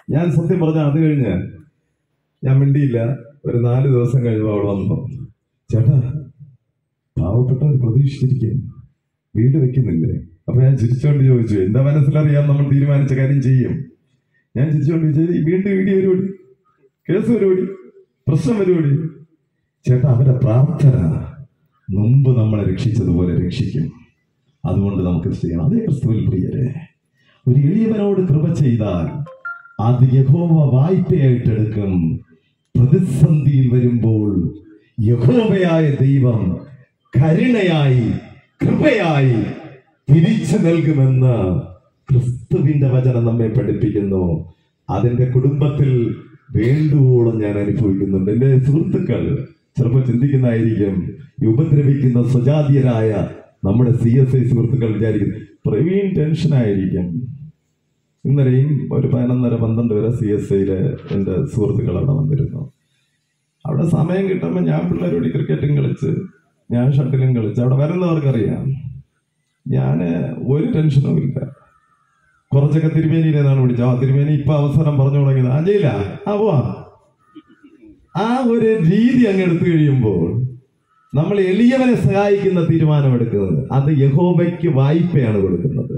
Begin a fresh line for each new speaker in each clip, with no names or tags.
ഞാൻ സത്യം പറഞ്ഞ അത് കഴിഞ്ഞ് ഞാൻ മിണ്ടിയില്ല ഒരു നാല് ദിവസം കഴിയുമ്പോൾ അവിടെ വന്നു ചേട്ടാ പാവപ്പെട്ടവർ പ്രതീക്ഷിച്ചിരിക്കും വീട് വെക്കുന്നില്ലേ അപ്പൊ ഞാൻ ചിരിച്ചോണ്ട് ചോദിച്ചു എന്റെ മനസ്സിലറിയാം നമ്മൾ തീരുമാനിച്ച കാര്യം ചെയ്യും ഞാൻ ചിരിച്ചോണ്ട് ചോദിച്ചത് വീണ്ടും വീഡിയോ വരുവോടി കേസ് വരുവോടി പ്രശ്നം വരുവോടി ചേട്ടാ അവരുടെ പ്രാർത്ഥന മുമ്പ് നമ്മളെ രക്ഷിച്ചതുപോലെ രക്ഷിക്കും അതുകൊണ്ട് നമുക്ക് ഇത് ചെയ്യണം അതേ ക്രിസ്തുവിൽ പ്രിയരെ ഒരു എളിയവനോട് കൃപ ചെയ്താൽ അത് യഹോവ വായ്പയായിട്ടെടുക്കും പ്രതിസന്ധിയിൽ വരുമ്പോൾ യഹോവയായ ദൈവം കരുണയായി കൃപയായി തിരിച്ചു നൽകുമെന്ന് ക്രിസ്തുവിന്റെ വചനം നമ്മെ പഠിപ്പിക്കുന്നു അതിന്റെ കുടുംബത്തിൽ വേണ്ടുവോളം ഞാൻ അനുഭവിക്കുന്നുണ്ട് എൻ്റെ സുഹൃത്തുക്കൾ ചിലപ്പോൾ ചിന്തിക്കുന്നതായിരിക്കും ഈ ഉപദ്രവിക്കുന്ന സ്വജാതീയരായ നമ്മുടെ സി എസ് ഐ സുഹൃത്തുക്കൾ വിചാരിക്കും പ്രവീൺ ടെൻഷനായിരിക്കും ഇന്നലെയും ഒരു പതിനൊന്നര പന്ത്രണ്ട് വരെ സി എസ് ഐയിലെ എൻ്റെ സുഹൃത്തുക്കൾ അവിടെ വന്നിരുന്നു അവിടെ സമയം കിട്ടുമ്പോൾ ഞാൻ പിള്ളേരോട് ക്രിക്കറ്റും കളിച്ച് ഞാൻ ഷട്ടിലും കളിച്ച് അവിടെ വരുന്നവർക്കറിയാം ഞാൻ ഒരു ടെൻഷനും ഇല്ല കുറച്ചൊക്കെ തിരുമേനിയിൽ നിന്നാണ് വിളിച്ചത് ആ തിരുമേനി ഇപ്പൊ അവസരം പറഞ്ഞു തുടങ്ങിയത് അജയില ആ പോവാ ആ ഒരു രീതി അങ്ങ് എടുത്തു കഴിയുമ്പോൾ നമ്മൾ എളിയവനെ സഹായിക്കുന്ന തീരുമാനമെടുക്കുന്നത് അത് യഹോബയ്ക്ക് വായ്പയാണ് കൊടുക്കുന്നത്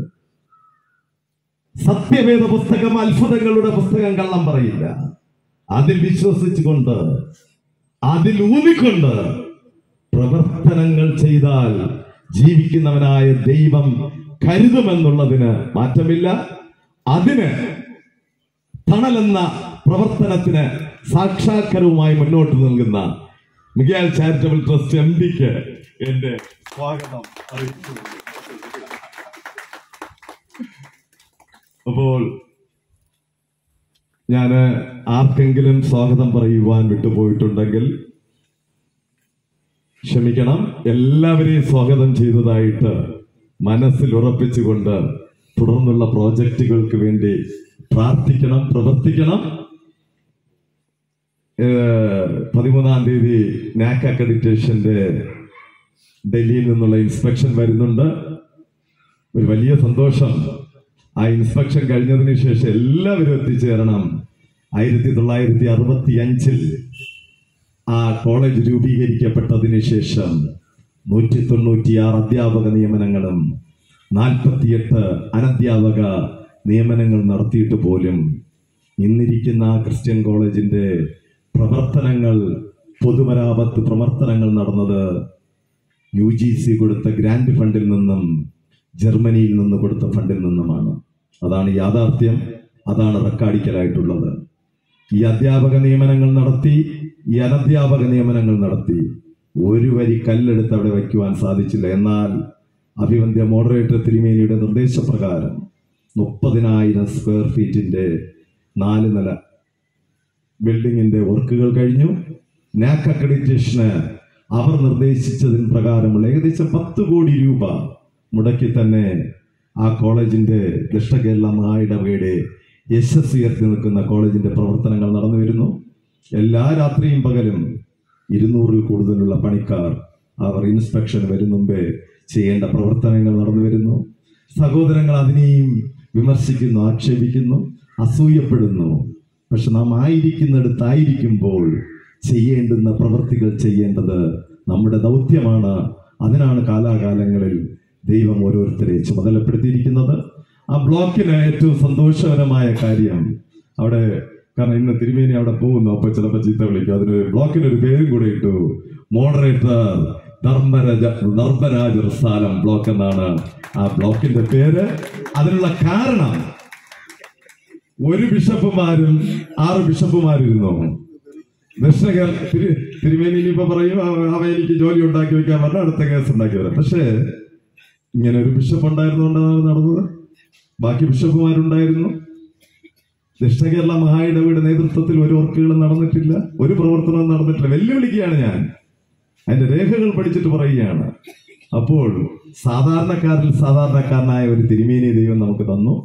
സത്യവേദ പുസ്തകം അത്ഭുതങ്ങളുടെ പുസ്തകം കള്ളം പറയില്ല അതിൽ വിശ്വസിച്ചുകൊണ്ട് അതിൽ ഊന്നിക്കൊണ്ട് പ്രവർത്തനങ്ങൾ ചെയ്താൽ ജീവിക്കുന്നവനായ ദൈവം കരുതുമെന്നുള്ളതിന് മാറ്റമില്ല അതിന് തണലെന്ന പ്രവർത്തനത്തിന് സാക്ഷാത്കാരവുമായി മുന്നോട്ട് നൽകുന്ന മിഗാൽ ചാരിറ്റബിൾ ട്രസ്റ്റ് എം പിക്ക് എന്റെ സ്വാഗതം അറിയിച്ചു അപ്പോൾ ഞാൻ ആർക്കെങ്കിലും സ്വാഗതം പറയുവാൻ വിട്ടുപോയിട്ടുണ്ടെങ്കിൽ ക്ഷമിക്കണം എല്ലാവരെയും സ്വാഗതം ചെയ്തതായിട്ട് മനസ്സിൽ ഉറപ്പിച്ചുകൊണ്ട് തുടർന്നുള്ള പ്രോജക്റ്റുകൾക്ക് വേണ്ടി പ്രാർത്ഥിക്കണം പ്രവർത്തിക്കണം ഏഹ് പതിമൂന്നാം തീയതി നാക് അക്രഡിറ്റേഷന്റെ ഡൽഹിയിൽ നിന്നുള്ള ഇൻസ്പെക്ഷൻ വരുന്നുണ്ട് ഒരു വലിയ സന്തോഷം ആ ഇൻസ്പെക്ഷൻ കഴിഞ്ഞതിന് ശേഷം എല്ലാവരും എത്തിച്ചേരണം ആയിരത്തി തൊള്ളായിരത്തി അറുപത്തി അഞ്ചിൽ ആ കോളേജ് രൂപീകരിക്കപ്പെട്ടതിന് ശേഷം നൂറ്റി തൊണ്ണൂറ്റിയാറ് അധ്യാപക നിയമനങ്ങളും നാൽപ്പത്തിയെട്ട് അനധ്യാപക നിയമനങ്ങൾ നടത്തിയിട്ട് പോലും ഇന്നിരിക്കുന്ന ആ ക്രിസ്ത്യൻ കോളേജിന്റെ പ്രവർത്തനങ്ങൾ പൊതുമരാമത്ത് പ്രവർത്തനങ്ങൾ നടന്നത് യു ജി സി കൊടുത്ത ഗ്രാൻഡ് ഫണ്ടിൽ നിന്നും ജർമ്മനിയിൽ നിന്ന് കൊടുത്ത ഫണ്ടിൽ നിന്നുമാണ് അതാണ് യാഥാർത്ഥ്യം അതാണ് റെക്കാർഡിക്കലായിട്ടുള്ളത് ഈ അധ്യാപക നിയമനങ്ങൾ നടത്തി ഈ അനധ്യാപക നിയമനങ്ങൾ നടത്തി ഒരു വരി കല്ലെടുത്ത് അവിടെ വയ്ക്കുവാൻ സാധിച്ചില്ല എന്നാൽ അഭിവന്ധ്യ മോഡറേറ്റർ തിരുമേനിയുടെ നിർദ്ദേശപ്രകാരം മുപ്പതിനായിരം സ്ക്വയർ ഫീറ്റിന്റെ നാല് നില ബിൽഡിങ്ങിന്റെ വർക്കുകൾ കഴിഞ്ഞു നാക് അക്രഡിറ്റേഷന് അവർ നിർദ്ദേശിച്ചതിന് പ്രകാരമുള്ള ഏകദേശം പത്ത് കോടി രൂപ മുടക്കി തന്നെ ആ കോളേജിന്റെ ദക്ഷിണ മഹായിടവയുടെ യശസ് ഉയർത്തി നിൽക്കുന്ന കോളേജിന്റെ പ്രവർത്തനങ്ങൾ നടന്നു വരുന്നു എല്ലാ രാത്രിയും പകലും ഇരുന്നൂറിൽ കൂടുതലുള്ള പണിക്കാർ അവർ ഇൻസ്പെക്ഷൻ വരും മുമ്പേ ചെയ്യേണ്ട പ്രവർത്തനങ്ങൾ നടന്നു വരുന്നു സഹോദരങ്ങൾ അതിനെയും വിമർശിക്കുന്നു ആക്ഷേപിക്കുന്നു അസൂയപ്പെടുന്നു പക്ഷെ നാം ആയിരിക്കുന്നിടത്തായിരിക്കുമ്പോൾ ചെയ്യേണ്ടുന്ന പ്രവൃത്തികൾ ചെയ്യേണ്ടത് നമ്മുടെ ദൗത്യമാണ് അതിനാണ് കാലാകാലങ്ങളിൽ ദൈവം ഓരോരുത്തരെ ചുമതലപ്പെടുത്തിയിരിക്കുന്നത് ആ ബ്ലോക്കിന് ഏറ്റവും സന്തോഷകരമായ കാര്യം അവിടെ കാരണം ഇന്ന് തിരുമേനി അവിടെ പോകുന്നു അപ്പൊ ചിലപ്പോൾ ചീത്ത വിളിക്കും അതിന് ബ്ലോക്കിന് ഒരു പേരും കൂടെ ഇട്ടു മോഡറേറ്റർ ധർമ്മരാജ ധർമ്മരാജ റസാലം ബ്ലോക്ക് എന്നാണ് ആ ബ്ലോക്കിന്റെ പേര് അതിനുള്ള കാരണം ഒരു ബിഷപ്പുമാരും ആറ് ബിഷപ്പുമാരിരുന്നു ദക്ഷിണ കേരള തിരു തിരുമേനി ഇനിയിപ്പോ പറയും അവ- അവ എനിക്ക് ജോലി ഉണ്ടാക്കി വെക്കാൻ പറഞ്ഞ അടുത്ത കേസ് ഉണ്ടാക്കി വരാം പക്ഷേ ഇങ്ങനെ ഒരു ബിഷപ്പ് ഉണ്ടായിരുന്നുകൊണ്ടാണ് നടന്നത് ബാക്കി ബിഷപ്പുമാരുണ്ടായിരുന്നു ദക്ഷിണ കേരള മഹായിടവയുടെ നേതൃത്വത്തിൽ ഒരു വർക്കുകളും നടന്നിട്ടില്ല ഒരു പ്രവർത്തനവും നടന്നിട്ടില്ല വെല്ലുവിളിക്കുകയാണ് ഞാൻ അതിന്റെ രേഖകൾ പഠിച്ചിട്ട് പറയുകയാണ് അപ്പോൾ സാധാരണക്കാരിൽ സാധാരണക്കാരനായ ഒരു തിരുമേനി ദൈവം നമുക്ക് തന്നു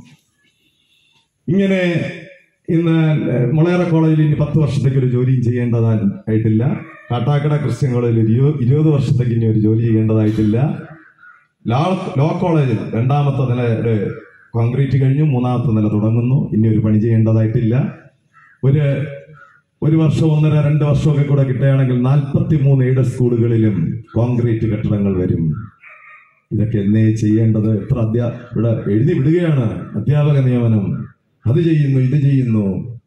ഇങ്ങനെ ഇന്ന് മുളയറ കോളേജിൽ ഇനി പത്ത് വർഷത്തേക്ക് ഒരു ജോലിയും ചെയ്യേണ്ടതായിട്ടില്ല കാട്ടാക്കട ക്രിസ്ത്യൻ കോളേജിൽ ഒരു ഇരുപത് ഇരുപത് വർഷത്തേക്ക് ഇനി ഒരു ജോലി ചെയ്യേണ്ടതായിട്ടില്ല ലാ ലോ കോളേജിൽ രണ്ടാമത്തെ നിലയുടെ കോൺക്രീറ്റ് കഴിഞ്ഞു മൂന്നാമത്തെ നില തുടങ്ങുന്നു ഇനി ഒരു പണി ചെയ്യേണ്ടതായിട്ടില്ല ഒരു ഒരു വർഷം ഒന്നര രണ്ട് വർഷമൊക്കെ കൂടെ കിട്ടുകയാണെങ്കിൽ നാൽപ്പത്തി മൂന്ന് എയ്ഡഡ് സ്കൂളുകളിലും കോൺക്രീറ്റ് കെട്ടിടങ്ങൾ വരും ഇതൊക്കെ എന്നേ ചെയ്യേണ്ടത് എത്ര അധ്യാ ഇവിടെ എഴുതി വിടുകയാണ് അധ്യാപക നിയമനം അത് ചെയ്യുന്നു ഇത് ചെയ്യുന്നു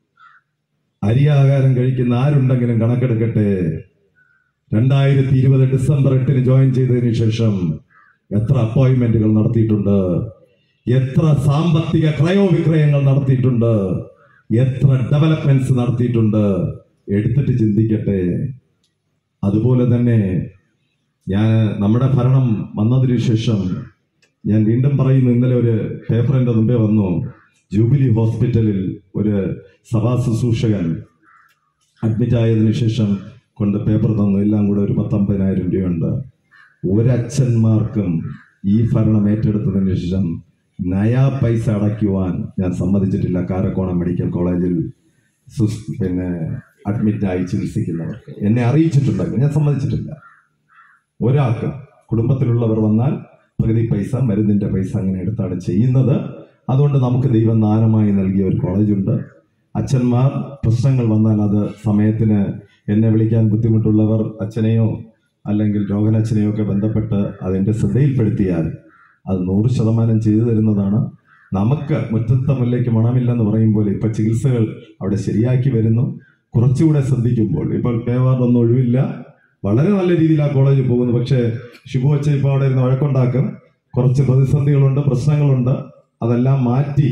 അരിയാഹാരം കഴിക്കുന്ന ആരുണ്ടെങ്കിലും കണക്കെടുക്കട്ടെ രണ്ടായിരത്തി ഇരുപത് ഡിസംബർ എട്ടിന് ജോയിൻ ചെയ്തതിനു ശേഷം എത്ര അപ്പോയിന്റ്മെന്റുകൾ നടത്തിയിട്ടുണ്ട് എത്ര സാമ്പത്തിക ക്രയോവിക്രയങ്ങൾ നടത്തിയിട്ടുണ്ട് എത്ര ഡെവലപ്മെന്റ്സ് നടത്തിയിട്ടുണ്ട് എടുത്തിട്ട് ചിന്തിക്കട്ടെ അതുപോലെ തന്നെ ഞാൻ നമ്മുടെ ഭരണം വന്നതിന് ശേഷം ഞാൻ വീണ്ടും പറയുന്നു ഇന്നലെ ഒരു പേപ്പർ എൻ്റെ മുമ്പേ വന്നു ജൂബിലി ഹോസ്പിറ്റലിൽ ഒരു സഭാ ശുശ്രൂഷകൻ അഡ്മിറ്റ് ആയതിനു ശേഷം കൊണ്ട് പേപ്പർ തന്നു എല്ലാം കൂടെ ഒരു പത്തൊമ്പതിനായിരം രൂപയുണ്ട് ഒരച്ഛന്മാർക്കും ഈ ഭരണം ഏറ്റെടുത്തതിന് ശേഷം നയാ പൈസ അടയ്ക്കുവാൻ ഞാൻ സമ്മതിച്ചിട്ടില്ല കാരക്കോണം മെഡിക്കൽ കോളേജിൽ സുസ് പിന്നെ അഡ്മിറ്റായി ചികിത്സിക്കുന്നവർക്ക് എന്നെ അറിയിച്ചിട്ടുണ്ടെങ്കിൽ ഞാൻ സമ്മതിച്ചിട്ടില്ല ഒരാൾക്ക് കുടുംബത്തിലുള്ളവർ വന്നാൽ പകുതി പൈസ മരുന്നിന്റെ പൈസ അങ്ങനെ എടുത്താണ് ചെയ്യുന്നത് അതുകൊണ്ട് നമുക്ക് ദൈവം ദാനമായി നൽകിയ ഒരു കോളേജുണ്ട് അച്ഛന്മാർ പ്രശ്നങ്ങൾ വന്നാൽ അത് സമയത്തിന് എന്നെ വിളിക്കാൻ ബുദ്ധിമുട്ടുള്ളവർ അച്ഛനെയോ അല്ലെങ്കിൽ രോഗനച്ഛനെയോ ഒക്കെ ബന്ധപ്പെട്ട് അതിൻ്റെ ശ്രദ്ധയിൽപ്പെടുത്തിയാൽ അത് നൂറ് ശതമാനം ചെയ്തു തരുന്നതാണ് നമുക്ക് മുറ്റത്തെ മുല്ലയ്ക്ക് മണമില്ലെന്ന് പറയുമ്പോൾ ഇപ്പൊ ചികിത്സകൾ അവിടെ ശരിയാക്കി വരുന്നു കുറച്ചുകൂടെ ശ്രദ്ധിക്കുമ്പോൾ ഇപ്പോൾ പേവാർഡൊന്നും ഒഴിവില്ല വളരെ നല്ല രീതിയിൽ ആ കോളേജിൽ പോകുന്നു പക്ഷേ ഷിബു വച്ച ഇപ്പോൾ അവിടെ ഇരുന്ന് വഴക്കുണ്ടാക്കും കുറച്ച് പ്രതിസന്ധികളുണ്ട് പ്രശ്നങ്ങളുണ്ട് അതെല്ലാം മാറ്റി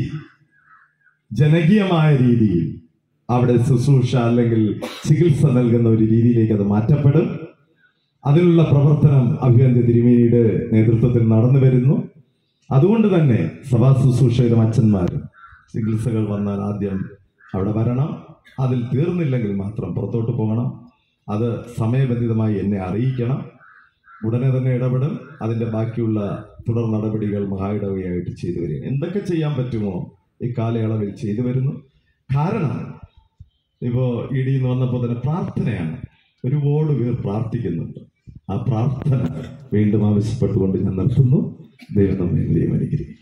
ജനകീയമായ രീതിയിൽ അവിടെ ശുശ്രൂഷ അല്ലെങ്കിൽ ചികിത്സ നൽകുന്ന ഒരു രീതിയിലേക്ക് അത് മാറ്റപ്പെടും അതിനുള്ള പ്രവർത്തനം അഭിയന്ത തിരുമേനിയുടെ നേതൃത്വത്തിൽ നടന്നു വരുന്നു അതുകൊണ്ട് തന്നെ സഭാ ശുശ്രൂഷയിലും അച്ഛന്മാരും ചികിത്സകൾ വന്നാൽ ആദ്യം അവിടെ വരണം അതിൽ തീർന്നില്ലെങ്കിൽ മാത്രം പുറത്തോട്ട് പോകണം അത് സമയബന്ധിതമായി എന്നെ അറിയിക്കണം ഉടനെ തന്നെ ഇടപെടും അതിന്റെ ബാക്കിയുള്ള തുടർ നടപടികൾ മഹായിടവയായിട്ട് ചെയ്തു വരികയാണ് എന്തൊക്കെ ചെയ്യാൻ പറ്റുമോ ഈ കാലയളവിൽ ചെയ്തു വരുന്നു കാരണം ഇപ്പോ ഇ ഡി എന്ന് വന്നപ്പോൾ തന്നെ പ്രാർത്ഥനയാണ് ഒരുപാട് പേർ പ്രാർത്ഥിക്കുന്നുണ്ട് ആ പ്രാർത്ഥന വീണ്ടും ആവശ്യപ്പെട്ടുകൊണ്ട് ഞാൻ നിർത്തുന്നു ദൈവം നമ്മെ ദൈവം അനുഗ്രഹിക്കും